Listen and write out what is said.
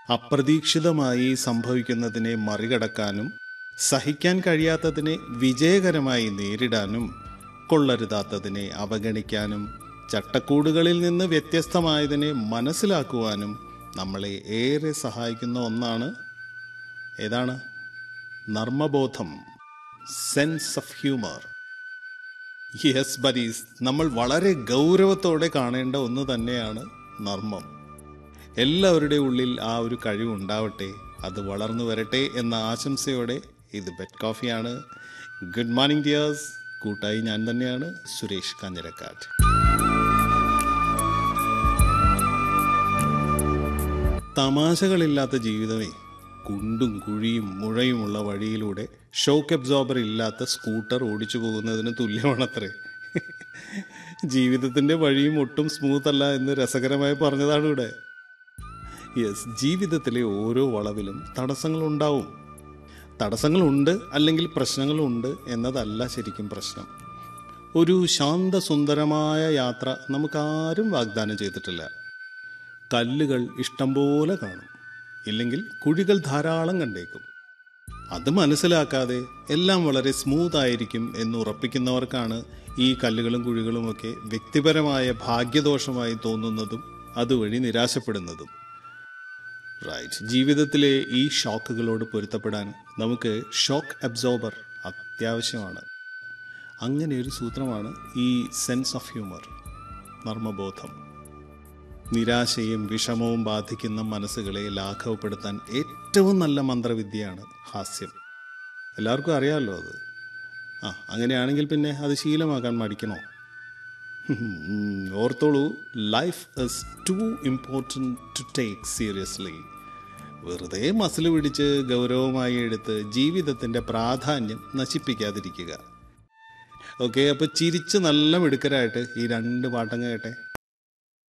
അപ്രതീക്ഷിതമായി സംഭവിക്കുന്നതിനെ മറികടക്കാനും സഹിക്കാൻ കഴിയാത്തതിനെ വിജയകരമായി നേരിടാനും കൊള്ളരുതാത്തതിനെ അവഗണിക്കാനും ചട്ടക്കൂടുകളിൽ നിന്ന് വ്യത്യസ്തമായതിനെ മനസ്സിലാക്കുവാനും നമ്മളെ ഏറെ സഹായിക്കുന്ന ഒന്നാണ് ഏതാണ് നർമ്മബോധം സെൻസ് ഓഫ് ഹ്യൂമർ യെസ് ബരീസ് നമ്മൾ വളരെ ഗൗരവത്തോടെ കാണേണ്ട ഒന്ന് തന്നെയാണ് നർമ്മം എല്ലാവരുടെ ഉള്ളിൽ ആ ഒരു കഴിവുണ്ടാവട്ടെ അത് വളർന്നു വരട്ടെ എന്ന ആശംസയോടെ ഇത് ബെറ്റ് കോഫിയാണ് ഗുഡ് മോർണിംഗ് ഡിയേഴ്സ് കൂട്ടായി ഞാൻ തന്നെയാണ് സുരേഷ് കാഞ്ഞിരക്കാറ്റ് തമാശകളില്ലാത്ത ജീവിതമേ കുണ്ടും കുഴിയും മുഴയുമുള്ള വഴിയിലൂടെ ഷോക്ക് അബ്സോർബർ ഇല്ലാത്ത സ്കൂട്ടർ ഓടിച്ചു പോകുന്നതിന് തുല്യമാണത്രേ ജീവിതത്തിന്റെ വഴിയും ഒട്ടും സ്മൂത്ത് അല്ല എന്ന് രസകരമായി പറഞ്ഞതാണ് ഇവിടെ യെസ് ജീവിതത്തിലെ ഓരോ വളവിലും തടസ്സങ്ങളുണ്ടാവും തടസ്സങ്ങളുണ്ട് അല്ലെങ്കിൽ പ്രശ്നങ്ങളുണ്ട് എന്നതല്ല ശരിക്കും പ്രശ്നം ഒരു ശാന്തസുന്ദരമായ യാത്ര നമുക്കാരും വാഗ്ദാനം ചെയ്തിട്ടില്ല കല്ലുകൾ ഇഷ്ടംപോലെ കാണും ഇല്ലെങ്കിൽ കുഴികൾ ധാരാളം കണ്ടേക്കും അത് മനസ്സിലാക്കാതെ എല്ലാം വളരെ സ്മൂത്ത് ആയിരിക്കും എന്ന് ഉറപ്പിക്കുന്നവർക്കാണ് ഈ കല്ലുകളും കുഴികളുമൊക്കെ വ്യക്തിപരമായ ഭാഗ്യദോഷമായി തോന്നുന്നതും അതുവഴി നിരാശപ്പെടുന്നതും റൈറ്റ് ജീവിതത്തിലെ ഈ ഷോക്കുകളോട് പൊരുത്തപ്പെടാൻ നമുക്ക് ഷോക്ക് അബ്സോർബർ അത്യാവശ്യമാണ് അങ്ങനെ ഒരു സൂത്രമാണ് ഈ സെൻസ് ഓഫ് ഹ്യൂമർ നർമ്മബോധം നിരാശയും വിഷമവും ബാധിക്കുന്ന മനസ്സുകളെ ലാഘവപ്പെടുത്താൻ ഏറ്റവും നല്ല മന്ത്രവിദ്യയാണ് ഹാസ്യം എല്ലാവർക്കും അറിയാമല്ലോ അത് ആ അങ്ങനെയാണെങ്കിൽ പിന്നെ അത് ശീലമാക്കാൻ മടിക്കണോ ഉം, ഓർത്തോളൂ life is too important to take seriously വെറുതെ മസിൽ പിടിച്ച് ഗൗരവമായി എടുത്ത് ജീവിതത്തിൻ്റെ പ്രാധാന്യം നശിപ്പിക്കാതിരിക്കുക ഓക്കെ അപ്പോൾ ചിരിച്ച് നല്ല മിടുക്കരായിട്ട് ഈ രണ്ട് പാട്ടങ്ങ് കേട്ടെ